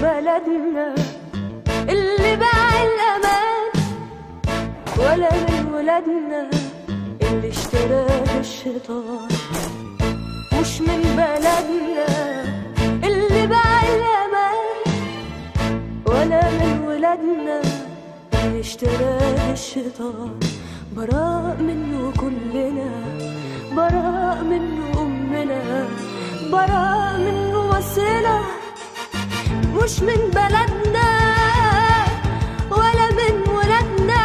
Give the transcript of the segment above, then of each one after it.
بلدنا اللي باع الأمان ولا من ولادنا اللي اشتراه الشيطان مش من بلدنا اللي باع الأمان ولا من ولادنا اللي اشتراه الشيطان براء منه كلنا براء منه أمنا براء منه مصرنا مش من بلدنا ولا من ولادنا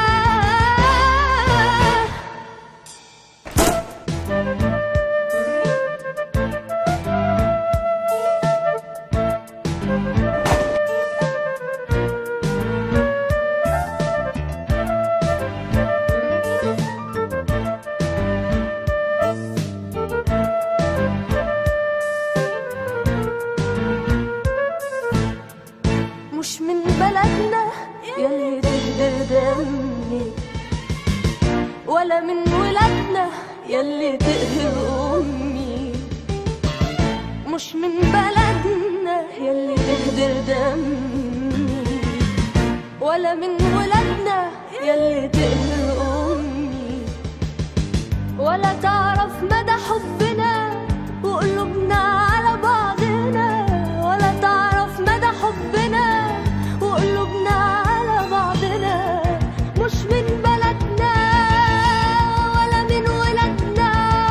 مش من بلدنا يلي تهدر دمي ولا من ولادنا يلي تقهر أمي مش من بلدنا يلي تهدر دمي ولا من ولادنا يلي تقهر أمي ولا تعرف مدى حبنا وقلوبنا على بعضنا ولا تعرف مدى حبنا وقلوبنا على بعضنا مش من بلدنا ولا من ولادنا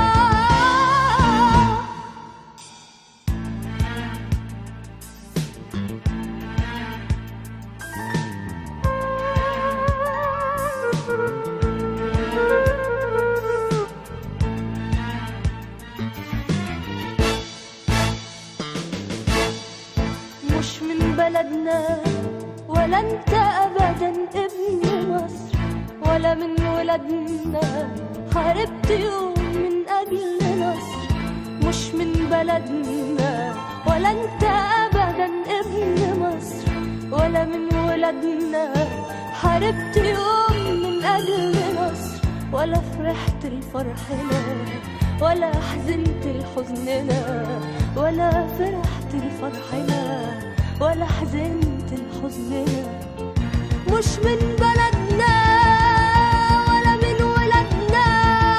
مش من بلدنا ولا انت ابدا ابن مصر ولا من ولادنا حاربت يوم من اجل نصر مش من بلدنا ولا انت ابدا ابن مصر ولا من ولادنا حاربت يوم من اجل نصر ولا فرحت لفرحنا ولا حزنت لحزننا ولا فرحت لفرحنا ولا حزنت لحزننا مش من بلدنا ولا من ولادنا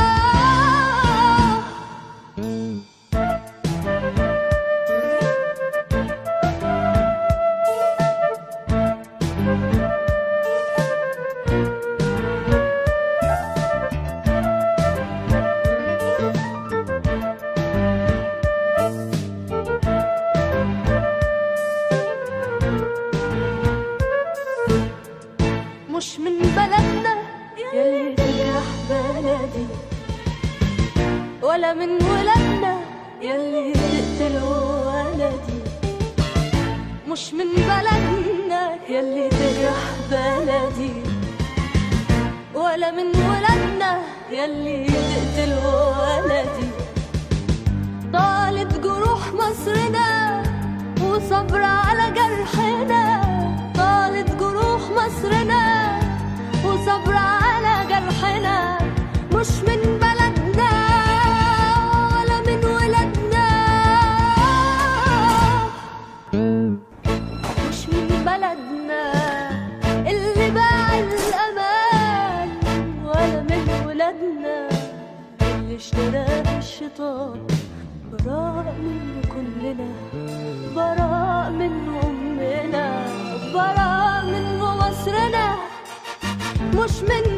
مش من بلدنا يلي تجرح بلدي ولا من ولادنا يلي تقتل ولدي مش من بلدنا يلي تجرح بلدي ولا من ولادنا يلي تقتل ولدي طالت جروح مصرنا وصبر على جرحنا طالت جروح مصرنا وصبر على جرحنا مش من بلدنا ولا من ولادنا مش من بلدنا اللي باع الأمان ولا من ولادنا اللي اشتراه الشيطان براء منه كلنا براء منه أمنا براء منه مصرنا مش من